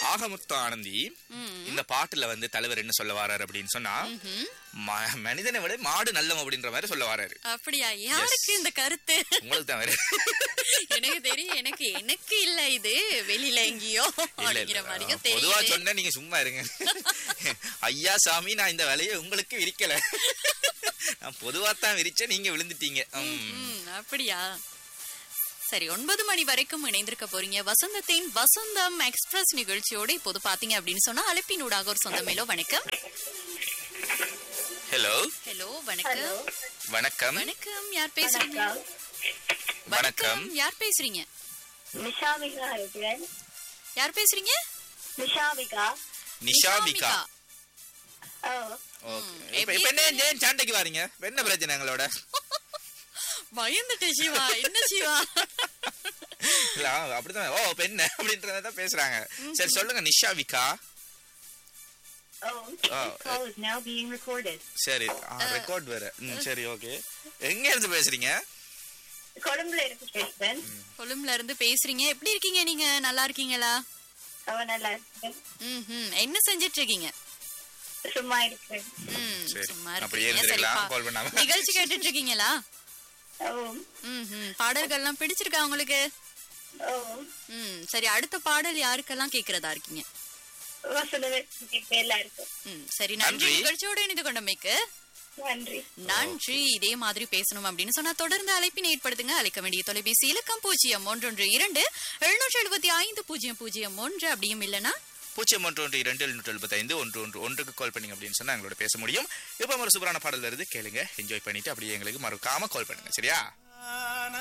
ஆகமுத்து ஆனந்தி ம். இந்த பாட்டுல வந்து தலைவர் என்ன சொல்ல வராரு அப்படின்னு சொன்னா ம்ஹும். ம- மனிதனை விட மாடு நல்லம் அப்படின்ற மாதிரி சொல்ல வராரு அப்படியா யாருக்கு இந்த கருத்து உங்களுக்கு தான் வேற எனக்கு தெரியும் எனக்கு எனக்கு இல்ல இது வெளியில எங்கேயோ இல்ல, அப்படிங்கிற இல்ல. மாதிரியும் பொதுவா தெரியுது சொன்ன நீங்க சும்மா இருங்க ஐயா சாமி நான் இந்த வேலையை உங்களுக்கு விரிக்கல நான் பொதுவா தான் விரிச்சேன் நீங்க விழுந்துட்டீங்க ம். ம், அப்படியா சரி ஒன்பது மணி வரைக்கும் இணைந்திருக்க போறீங்க வசந்தத்தின் வசந்தம் எக்ஸ்பிரஸ் நிகழ்ச்சியோட இப்போது பாத்தீங்க அப்படின்னு சொன்னா அழைப்பினூடாக ஒரு சொந்த மேலோ வணக்கம் ஹலோ ஹலோ வணக்கம் வணக்கம் வணக்கம் யார் பேசுறீங்க வணக்கம் யார் பேசுறீங்க நிஷாவிகா இருக்கிறேன் யார் பேசுறீங்க நிஷாவிகா நிஷாவிகா ஓ ஓகே ம், இப்ப எப்படி இப்ப என்ன ஏன் சண்டைக்கு வாரீங்க இப்ப என்ன பிரச்சனை எங்களோட பயந்துட்டேன் சிவா என்ன சிவா இல்ல அப்படிதான் ஓ இப்ப என்ன அப்படின்றதான் பேசுறாங்க சரி சொல்லுங்க Nishavika oh Oh, call is now being recorded சரி ரெக்கார்ட் வேற ம் சரி ஓகே எங்க இருந்து பேசுறீங்க கொழும்புல இருந்து பேசுறேன் கொழும்புல இருந்து பேசுறீங்க எப்படி இருக்கீங்க நீங்க நல்லா இருக்கீங்களா அவ நல்லா இருக்கேன் ம் என்ன செஞ்சிட்டு இருக்கீங்க சும்மா இருக்கிறேன் ம், சரி. சும்மா அப்படியே இருக்கீங்க. இருந்திருக்கலாம், சரிப்பா. call பண்ணாம. நிகழ்ச்சி கேட்டுட்டு இருக்கீங்களா ஓ ம் ம். பாடல்கள்லாம் பிடிச்சிருக்கா உங்களுக்கு ஓ ம் சரி அடுத்த பாடல் யாருக்கெல்லாம் கேக்குறதா இருக்கீங்க வசனவே எல்லாருக்கும் ம் சரி நன்றி நன்றி. நிகழ்ச்சியோட இணைந்து கொண்டமைக்கு நன்றி நன்றி இதே மாதிரி பேசணும் அப்படின்னு சொன்னா தொடர்ந்து அழைப்பினை ஏற்படுத்துங்க அழைக்க வேண்டிய தொலைபேசி இலக்கம் பூஜ்ஜியம் ஒன்றொன்று இரண்டு எழுநூற்றி எழுபத்தி ஐந்து பூஜ்ஜியம் பூஜ்ஜியம் ஒன்று அப்படியும் இல்லைன்னா பூஜ்ஜியம் ஒன்று ஒன்று இரண்டு எழுநூற்றி எழுபத்தைந்து ஒன்று ஒன்று ஒன்றுக்கு கால் பண்ணீங்க அப்படின்னு சொன்னா எங்களோட பேச முடியும் இப்போ ஒரு சூப்பரான பாடல் வருது கேளுங்க என்ஜாய் பண்ணிட்டு அப்படியே எங்களுக்கு மறக்காம கால் பண்ணுங்க சரியா